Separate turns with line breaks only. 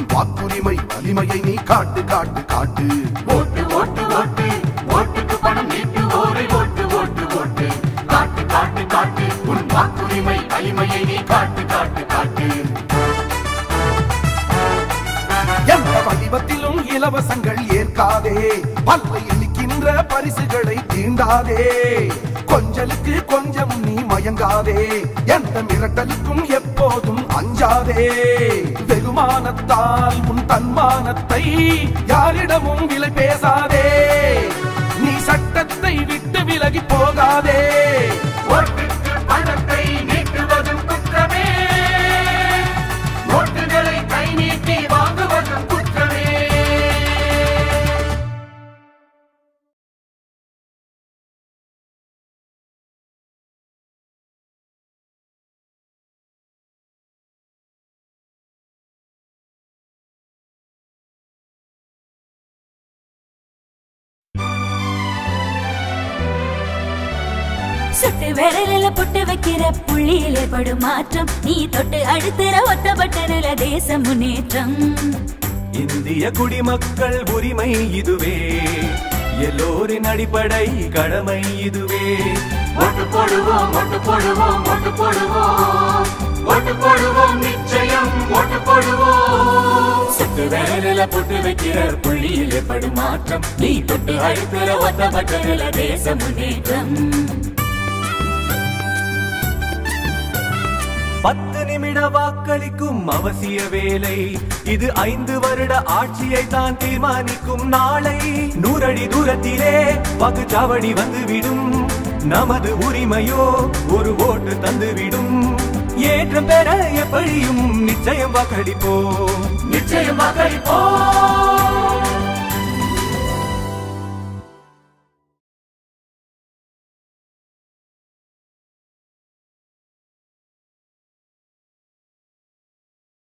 வாக்குரிமை வலிமையை நீ காட்டு காட்டு காட்டு
ஓட்டு ஓட்டு ஓட்டு ஓட்டுக்கு பணம் நீட்டுவோரை ஓட்டு ஓட்டு ஓட்டு காட்டு காட்டு காட்டு உன் வாக்குரிமை வலிமையை நீ காட்டு காட்டு காட்டு
எந்த வடிவத்திலும் இலவசங்கள் ஏற்காதே பல்லை இழிக்கின்ற பரிசுகளை தீண்டாதே கொஞ்சலுக்கு கொஞ்சம் நீ மயங்காதே எந்த மிரட்டலுக்கும் எப்போதும் அஞ்சாதே வெகுமானத்தால் உன் தன்மானத்தை யாரிடமும் விலை பேசாதே நீ சட்டத்தை விட்டு விலகி போகாதே
ஓட்டுக்கு பணத்தை நீட்டுவதும் குற்றமே ஓட்டுகளை கை நீட்டி வாங்குவதும் குற்றமே
சுட்டு விரலில புட்டு வைக்கிற புள்ளியில படும் மாற்றம் நீ தொட்டு அடுத்துற ஒத்த பட்டனில தேச முன்னேற்றம்
இந்திய குடிமக்கள் உரிமை இதுவே எல்லோரின் அடிப்படை கடமை இதுவே
ஓட்டு போடுவோம் ஓட்டு போடுவோம் ஓட்டு போடுவோம் ஓட்டு போடுவோம் நிச்சயம் ஓட்டு போடுவோம்
சுட்டு விரலில புட்டு வைக்கிற புள்ளியில படும் மாற்றம் நீ தொட்டு அடுத்துற ஒத்த பட்டனில தேச முன்னேற்றம்
பத்து நிமிட வாக்களிக்கும் அவசிய வேலை இது ஐந்து வருட ஆட்சியை தான் தீர்மானிக்கும் நாளை நூறடி தூரத்திலே வாக்குச்சாவடி வந்துவிடும் நமது உரிமையோ ஒரு ஓட்டு தந்துவிடும் ஏற்றம் பெற எப்படியும் நிச்சயம் வாக்களிப்போம்
நிச்சயம் வாக்களிப்போம்